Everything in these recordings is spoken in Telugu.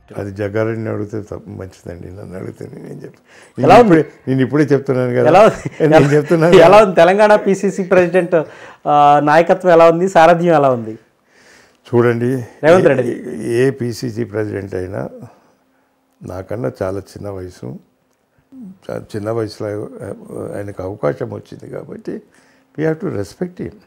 పార్టీ అది జగ్గారెడ్డిని అడిగితే తప్ప మంచిదండి నన్ను అడిగితే నేను చెప్తాను ఎలా నేను ఉంది? ఇప్పుడే నేను ఇప్పుడే చెప్తున్నాను కదా ఎలా ఉంది? నేను చెప్తున్నాను ఎలా ఉంది తెలంగాణ పిసిసి ప్రెసిడెంట్ ఆ, నాయకత్వం ఎలా ఉంది సారథ్యం ఎలా ఉంది చూడండి రేవంత్ రెడ్డి. ఏ- ఏ పిసిసి ప్రెసిడెంట్ అయినా నాకన్నా చాలా చిన్న వయసు చా- చిన్న వయసులో ఆయనకు అవకాశం వచ్చింది కాబట్టి we have to respect him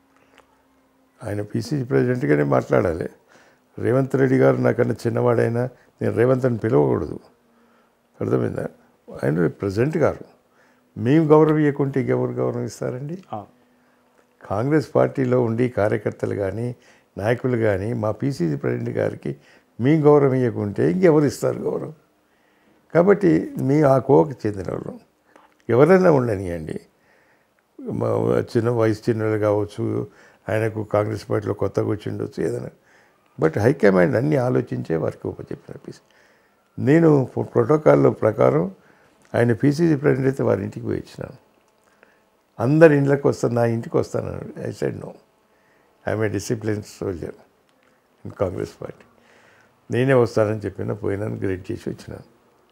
ఆయన పిసిసి ప్రెసిడెంట్గానే మాట్లాడాలి రేవంత్ రెడ్డి గారు నాకన్నా చిన్నవాడైనా నేను రేవంత్ అని పిలవకూడదు అర్థమైందా ఆయన ప్రెసిడెంట్ గారు మేము గౌరవం ఇవ్వకుంటే ఇంకెవరు గౌరవం ఇస్తారండి ఆ, కాంగ్రెస్ పార్టీలో ఉండి కార్యకర్తలు కానీ నాయకులు కానీ మా పీసీసీ ప్రెసిడెంట్ గారికి మీ గౌరవం ఇవ్వకుంటే ఇంకెవరు ఇస్తారు గౌరవం కాబట్టి మీ ఆ కోవకు చెందిన వాళ్ళు ఎవరైనా ఉండనియండి మా చిన్న వయసు చిన్నలు కావచ్చు ఆయనకు కాంగ్రెస్ పార్టీలో కొత్తగా వచ్చి ఉండొచ్చు ఏదైనా బట్ హైకమాండ్ అన్నీ ఆలోచించే వారికి ఉపచెప్పిన పీసీ నేను ప్రో- ప్రోటోకాల్లో ప్రకారం ఆయన పీసీసీ ప్రెసిడెంట్ అయితే వారి ఇంటికి పోయి ఇచ్చినాను అందరి ఇంట్లోకి వస్తాను నా ఇంటికి వస్తాను I said no I'm a discipline soldier in Congress party నేనే వస్తానని చెప్పిన పోయినాను గ్రేట్ చేసి వచ్చినాను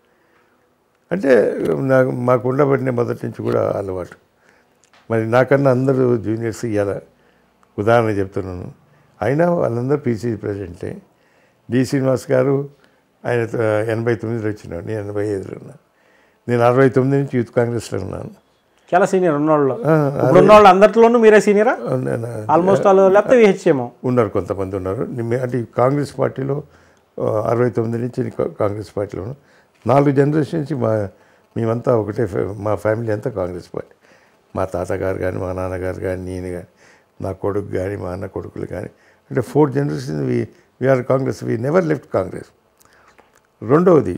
అంటే నాకు మాకు ఉండబడిన మొదటి నుంచి కూడా అలవాటు మరి నాకన్నా అందరూ జూనియర్స్ ఇవ్వాల ఉదాహరణ చెప్తున్నాను అయినా వాళ్ళందరూ పీసీసీ ప్రెసిడెంటే డి శ్రీనివాస్ గారు ఆయన త- ఎనభై తొమ్మిదిలో వచ్చినాడు నేను ఎనభై ఐదులో ఉన్నాను నేను అరవై తొమ్మిది నుంచి యూత్ కాంగ్రెస్లో ఉన్నాను చాలా సీనియర్ ఉన్నోళ్ళు ఆ, ఇప్పుడు ఉన్న వాళ్ళు అందరిలోనూ మీరే సీనియరా నేను ఆల్మోస్ట్ వాళ్ళు లేకపోతే విహెచ్ఏమో ఉన్నారు కొంతమంది ఉన్నారు నిమ్మ- అంటే ఈ కాంగ్రెస్ పార్టీలో ఆ, అరవై తొమ్మిది నుంచి నేను కా- కాంగ్రెస్ పార్టీలో ఉన్నాను నాలుగు జనరేషన్ నుంచి మా మేమంతా ఒకటే ఫ్యా- మా ఫ్యామిలీ అంతా కాంగ్రెస్ పార్టీ మా తాతగారు కానీ మా నాన్నగారు కానీ నేను కానీ నా కొడుకు కానీ మా అన్న కొడుకులు కానీ అంటే four generation we we're Congress we never left Congress రెండవది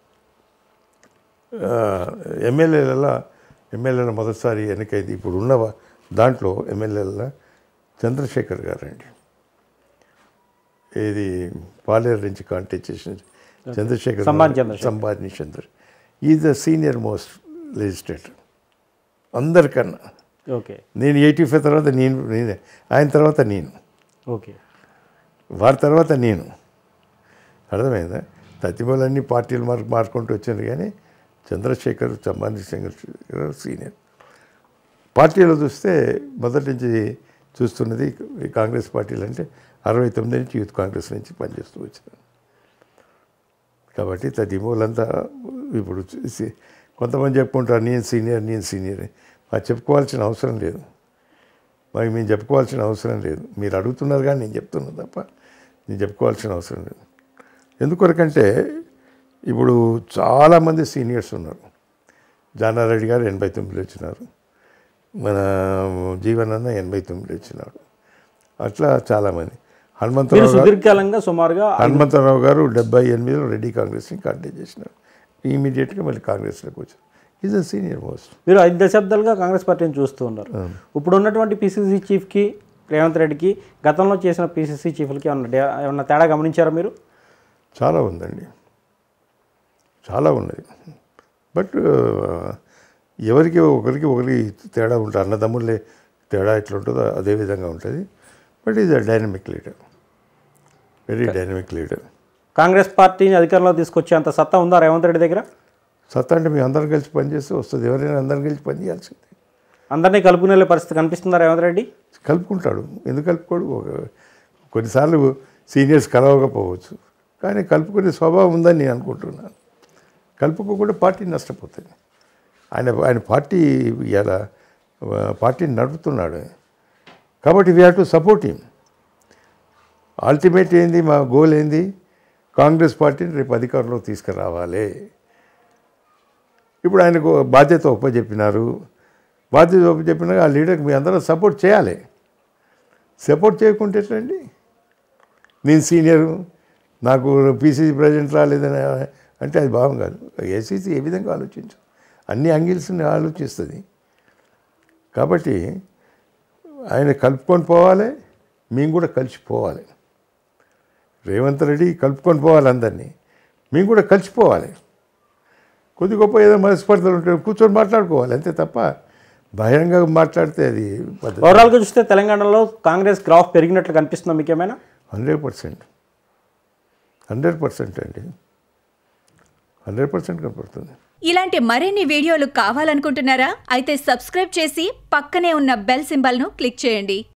ఎమ్మెల్యేల ఎమ్మెల్యేల మొదటిసారి ఎన్నికైంది ఇప్పుడు ఉన్న వా- దాంట్లో ఎమ్మెల్యేల చంద్రశేఖర్ గారండి ఇది పాలేరు నుంచి కాంటాక్ట్ చేసిన చంద్రశేఖర్ సంబాన్ Chandrashekhar. Sambani Chandra is the senior most legislator అందరికన్నా ఓకే నేను ఎయిటీ ఫైవ్ తర్వాత నేను నేనే ఆయన తర్వాత నేను ఓకే వారి తర్వాత నేను అర్థమైందా ప్రతిభలన్నీ పార్టీలు మార్ మార్చుకుంటూ వచ్చారు కానీ చంద్రశేఖర్ చంబాని చంద్రశేఖర్ సీనియర్ పార్టీలో చూస్తే మొదటి నుంచి చూస్తున్నది ఈ కాంగ్రెస్ పార్టీలు అంటే అరవై తొమ్మిది నుంచి యూత్ కాంగ్రెస్ నుంచి పనిచేస్తూ వచ్చినాను కాబట్టి తదిమూలంతా ఇప్పుడు చూసి కొంతమంది చెప్పుకుంటారు నేను సీనియర్ నేను సీనియర్ అని. మాకు చెప్పుకోవాల్సిన అవసరం లేదు మరి మేము చెప్పుకోవాల్సిన అవసరం లేదు మీరు అడుగుతున్నారు కానీ నేను చెప్తున్నాను తప్ప నేను చెప్పుకోవాల్సిన అవసరం లేదు ఎందుకొరకంటే ఇప్పుడు చాలామంది సీనియర్స్ ఉన్నారు జానారెడ్డి గారు ఎనభై తొమ్మిదిలో వచ్చినారు మన జీవన్ అన్న ఎనభై తొమ్మిదిలో వచ్చినాడు అట్లా చాలామంది మీరు హనుమంతరావు గారు సుదీర్ఘకాలంగా సుమారుగా హనుమంతరావు గారు డెబ్బై ఎనిమిదిలో రెడ్డి కాంగ్రెస్ని కాంటాక్ట్ చేసినారు ఇమీడియట్గా మళ్ళీ కాంగ్రెస్లోకి వచ్చారు ఈజ్ అ సీనియర్ మోస్ట్ మీరు ఐదు దశాబ్దాలుగా కాంగ్రెస్ పార్టీని చూస్తూ ఉన్నారు ఇప్పుడు ఉన్నటువంటి పిసిసి చీఫ్కి రేవంత్ రెడ్డికి గతంలో చేసిన పిసిసి చీఫ్లకి ఏమన్నా డే- ఏమన్నా తేడా గమనించారా మీరు చాలా ఉందండి చాలా ఉన్నది బట్ ఎవరికి ఒకరికి ఒకరికి తేడా ఉంటుంది అన్నదమ్ములే తేడా ఎట్లా ఉంటుందో అదే విధంగా ఉంటుంది but is a dynamic leader very dynamic leader Congress పార్టీని అధికారంలో తీసుకొచ్చేంత సత్తా ఉందా రేవంత్ రెడ్డి దగ్గర సత్తా అంటే మీ అందరం కలిసి పనిచేస్తే వస్తుంది ఎవరైనా అందరం కలిసి పని చేయాల్సిందే అందరినీ కలుపుకునే పరిస్థితి కనిపిస్తుందా రేవంత్ రెడ్డి కలుపుకుంటాడు ఎందుకు కలుపుకోడు ఒక కొన్నిసార్లు సీనియర్స్ కలవకపోవచ్చు కానీ కలుపుకునే స్వభావం ఉందని నేను అనుకుంటున్నాను కలుపుకోకుండా పార్టీ నష్టపోతుంది ఆయన ఆయన పార్టీ ఇలా పార్టీని నడుపుతున్నాడు కాబట్టి we have to support him ultimate ఏంది మా గోల్ ఏంది కాంగ్రెస్ పార్టీని రేపు అధికారంలోకి తీసుకురావాలి ఇప్పుడు ఆయనకు బాధ్యత ఒప్పజెప్పినారు బాధ్యత ఒప్పజెప్పినాక ఆ లీడర్కి మీ అందరూ సపోర్ట్ చేయాలి సపోర్ట్ చేయకుంటే ఎట్లండి నేను సీనియరు నాకు పీసీసీ ప్రెసిడెంట్ రాలేదని అంటే అది భావం కాదు ఏసీసీ ఏ విధంగా ఆలోచించు అన్ని యాంగిల్స్ని ఆలోచిస్తుంది కాబట్టి ఆయన కలుపుకొని పోవాలి మేము కూడా కలిసిపోవాలి రేవంత్ రెడ్డి కలుపుకొని పోవాలి అందరినీ మేము కూడా కలిసిపోవాలి కొద్ది గొప్ప ఏదో మనస్పర్ధలు ఉంటే కూర్చొని మాట్లాడుకోవాలి అంతే తప్ప బహిరంగ మాట్లాడితే అది పద్ధతి ఓవరాల్గా చూస్తే తెలంగాణలో కాంగ్రెస్ గ్రాఫ్ పెరిగినట్లు కనిపిస్తుందా మీకు ఏమైనా హండ్రెడ్ పర్సెంట్ హండ్రెడ్ పర్సెంట్ అండి హండ్రెడ్ పర్సెంట్ కనపడుతుంది ఇలాంటి మరిన్ని వీడియోలు కావాలనుకుంటున్నారా అయితే సబ్స్క్రైబ్ చేసి పక్కనే ఉన్న బెల్ సింబల్ను క్లిక్ చేయండి